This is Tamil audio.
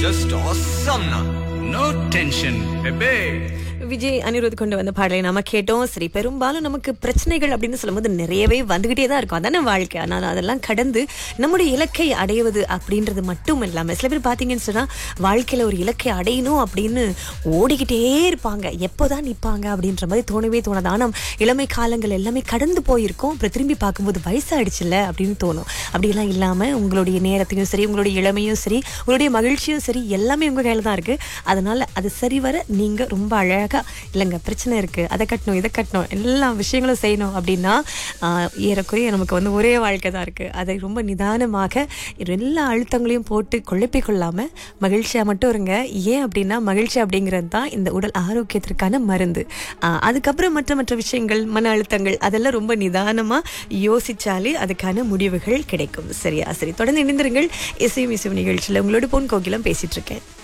just awesome na. No tension பெபே விஜய் அனிருத் கொண்டு வந்த பாடலை நாம கேட்டோம் சரி பெரும்பாலும் நமக்கு பிரச்சனைகள் அப்படின்னு சொல்லும்போது நிறையவே வந்துகிட்டே தான் இருக்கும் அதானே வாழ்க்கை ஆனால் அதெல்லாம் கடந்து நம்முடைய இலக்கை அடைவது அப்படின்றது மட்டும் இல்லாம சில பேர் பார்த்தீங்கன்னு சொன்னா வாழ்க்கையில ஒரு இலக்கை அடையணும் அப்படின்னு ஓடிக்கிட்டே இருப்பாங்க எப்போதான் நிப்பாங்க அப்படின்ற மாதிரி தோணவே தோணாது ஆனால் இளமை காலங்கள் எல்லாமே கடந்து போயிருக்கும் அப்புறம் திரும்பி பார்க்கும்போது வயசாயிடுச்சுல்ல அப்படின்னு தோணும் அப்படியெல்லாம் இல்லாம உங்களுடைய நேரத்தையும் சரி உங்களுடைய இளமையும் சரி உங்களுடைய மகிழ்ச்சியும் சரி எல்லாமே உங்க கையில தான் இருக்கு அதனால அது சரிவர நீங்க ரொம்ப அழகா இல்லைங்க பிரச்சனை இருக்கு அதை கட்டணும் இதை கட்டணும் எல்லா விஷயங்களும் செய்யணும் அப்படின்னா ஆஹ், ஏறக்குறைய நமக்கு வந்து ஒரே வாழ்க்கை தான் இருக்கு அதை ரொம்ப நிதானமாக எல்லா அழுத்தங்களையும் போட்டு குழப்பிக் கொள்ளாம மகிழ்ச்சியா மட்டும் இருங்க ஏன் அப்படின்னா மகிழ்ச்சி அப்படிங்கிறது தான் இந்த உடல் ஆரோக்கியத்திற்கான மருந்து ஆஹ், அதுக்கப்புறம் மற்ற மற்ற விஷயங்கள் மன அழுத்தங்கள் அதெல்லாம் ரொம்ப நிதானமா யோசிச்சாலே அதுக்கான முடிவுகள் கிடைக்கும் சரியா சரி தொடர்ந்து இணைந்திருங்கள் இசையும் இசையும் நிகழ்ச்சியில் உங்களோட பொன் கோகிலம் பேசிட்டு இருக்கேன்